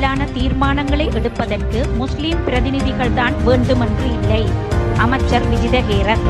தொடர்பிலான தீர்மானங்களை எடுப்பதற்கு முஸ்லிம் பிரதிநிதிகள்தான் வேண்டுமென்று இல்லை அமைச்சர் விஜிதஹேரத்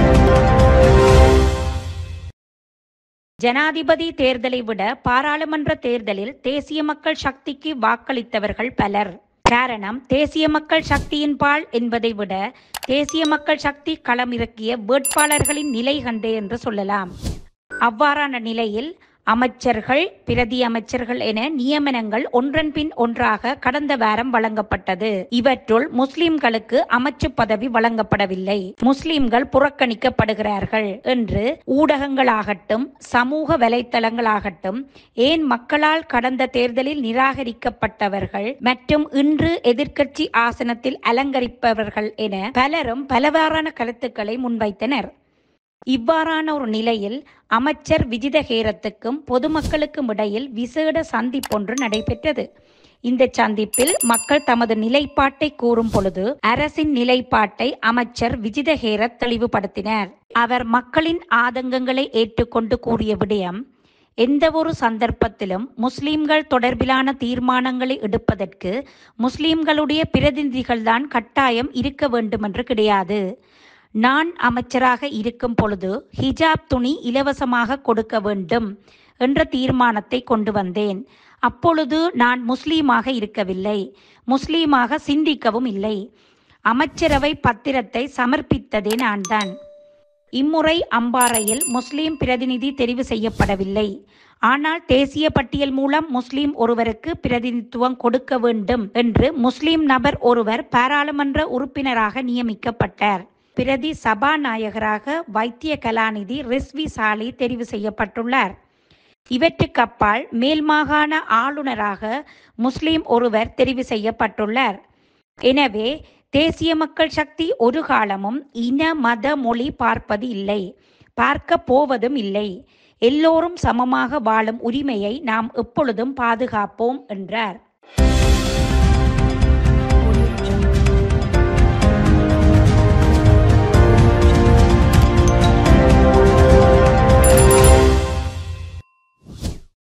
ஜனாதிபதி தேர்தலை விட பாராளுமன்ற தேர்தலில் தேசிய மக்கள் சக்திக்கு வாக்களித்தவர்கள் பலர் காரணம் தேசிய மக்கள் சக்தியின் பால் என்பதை விட தேசிய மக்கள் சக்தி களமிறக்கிய வேட்பாளர்களின் நிலை கண்டே என்று சொல்லலாம் அவ்வாறான நிலையில் அமைச்சர்கள் பிரதி அமைச்சர்கள் என நியமனங்கள் ஒன்றன் பின் ஒன்றாக கடந்த வாரம் வழங்கப்பட்டது இவற்றுள் முஸ்லிம்களுக்கு அமைச்சு பதவி வழங்கப்படவில்லை முஸ்லிம்கள் புறக்கணிக்கப்படுகிறார்கள் என்று ஊடகங்களாகட்டும் சமூக வலைத்தளங்களாகட்டும் ஏன் மக்களால் கடந்த தேர்தலில் நிராகரிக்கப்பட்டவர்கள் மற்றும் இன்று எதிர்க்கட்சி ஆசனத்தில் அலங்கரிப்பவர்கள் என பலரும் பலவாறான கருத்துக்களை முன்வைத்தனர் இவ்வாறான ஒரு நிலையில் அமைச்சர் விஜிதஹேரத்துக்கும் பொதுமக்களுக்கும் இடையில் விசேட சந்திப்பொன்று நடைபெற்றது இந்த சந்திப்பில் மக்கள் தமது நிலைப்பாட்டை கூறும் பொழுது அரசின் நிலைப்பாட்டை அமைச்சர் விஜிதஹேரத் தெளிவுபடுத்தினார் அவர் மக்களின் ஆதங்கங்களை ஏற்றுக்கொண்டு கூறிய விடயம் எந்தவொரு சந்தர்ப்பத்திலும் முஸ்லிம்கள் தொடர்பிலான தீர்மானங்களை எடுப்பதற்கு முஸ்லிம்களுடைய பிரதிநிதிகள்தான் கட்டாயம் இருக்க வேண்டுமென்று கிடையாது நான் அமைச்சராக இருக்கும் பொழுது ஹிஜாப் துணி இலவசமாக கொடுக்க வேண்டும் என்ற தீர்மானத்தை கொண்டு வந்தேன் அப்பொழுது நான் முஸ்லீமாக இருக்கவில்லை முஸ்லீமாக சிந்திக்கவும் இல்லை அமைச்சரவை பத்திரத்தை சமர்ப்பித்ததே நான்தான் இம்முறை அம்பாறையில் முஸ்லீம் பிரதிநிதி தெரிவு செய்யப்படவில்லை ஆனால் தேசிய பட்டியல் மூலம் முஸ்லீம் ஒருவருக்கு பிரதிநிதித்துவம் கொடுக்க வேண்டும் என்று முஸ்லீம் நபர் ஒருவர் பாராளுமன்ற உறுப்பினராக நியமிக்கப்பட்டார் பிரதி சபாநாயகராக வைத்திய கலாநிதி ரிஸ்வி சாலி தெரிவு செய்யப்பட்டுள்ளார் இவற்றுக்கு அப்பால் மேல் மாகாண ஆளுநராக முஸ்லிம் ஒருவர் தெரிவு செய்யப்பட்டுள்ளார் எனவே தேசிய மக்கள் சக்தி ஒரு காலமும் இன மத மொழி பார்ப்பது இல்லை பார்க்க போவதும் இல்லை எல்லோரும் சமமாக வாழும் உரிமையை நாம் எப்பொழுதும் பாதுகாப்போம் என்றார்